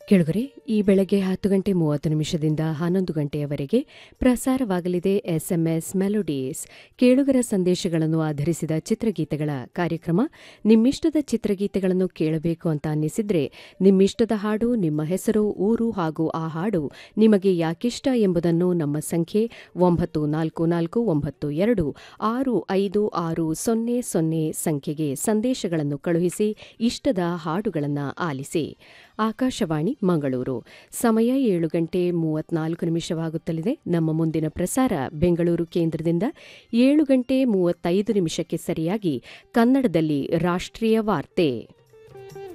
ಕೆಳಗರೆ ಈ ಬೆಳಗ್ಗೆ ಹತ್ತು ಗಂಟೆ ಮೂವತ್ತು ನಿಮಿಷದಿಂದ ಹನ್ನೊಂದು ಗಂಟೆಯವರೆಗೆ ಪ್ರಸಾರವಾಗಲಿದೆ ಎಸ್ಎಂಎಸ್ ಮೆಲೋಡೀಸ್ ಕೇಳುಗರ ಸಂದೇಶಗಳನ್ನು ಆಧರಿಸಿದ ಚಿತ್ರಗೀತೆಗಳ ಕಾರ್ಯಕ್ರಮ ನಿಮ್ಮಿಷ್ಟದ ಚಿತ್ರಗೀತೆಗಳನ್ನು ಕೇಳಬೇಕು ಅಂತ ಅನ್ನಿಸಿದ್ರೆ ನಿಮ್ಮಿಷ್ಟದ ಹಾಡು ನಿಮ್ಮ ಹೆಸರು ಊರು ಹಾಗೂ ಆ ಹಾಡು ನಿಮಗೆ ಯಾಕಿಷ್ಟ ಎಂಬುದನ್ನು ನಮ್ಮ ಸಂಖ್ಯೆ ಒಂಬತ್ತು ನಾಲ್ಕು ನಾಲ್ಕು ಒಂಬತ್ತು ಎರಡು ಆರು ಐದು ಆರು ಸೊನ್ನೆ ಸೊನ್ನೆ ಸಂಖ್ಯೆಗೆ ಸಂದೇಶಗಳನ್ನು ಕಳುಹಿಸಿ ಇಷ್ಟದ ಹಾಡುಗಳನ್ನು ಆಲಿಸಿ ಆಕಾಶವಾಣಿ ಮಂಗಳೂರು ಸಮಯ ಏಳು ಗಂಟೆ ಮೂವತ್ನಾಲ್ಕು ನಿಮಿಷವಾಗುತ್ತಲಿದೆ ನಮ್ಮ ಮುಂದಿನ ಪ್ರಸಾರ ಬೆಂಗಳೂರು ಕೇಂದ್ರದಿಂದ ಏಳು ಗಂಟೆ ಮೂವತ್ತೈದು ನಿಮಿಷಕ್ಕೆ ಸರಿಯಾಗಿ ಕನ್ನಡದಲ್ಲಿ ರಾಷ್ಟ್ರೀಯ ವಾರ್ತೆ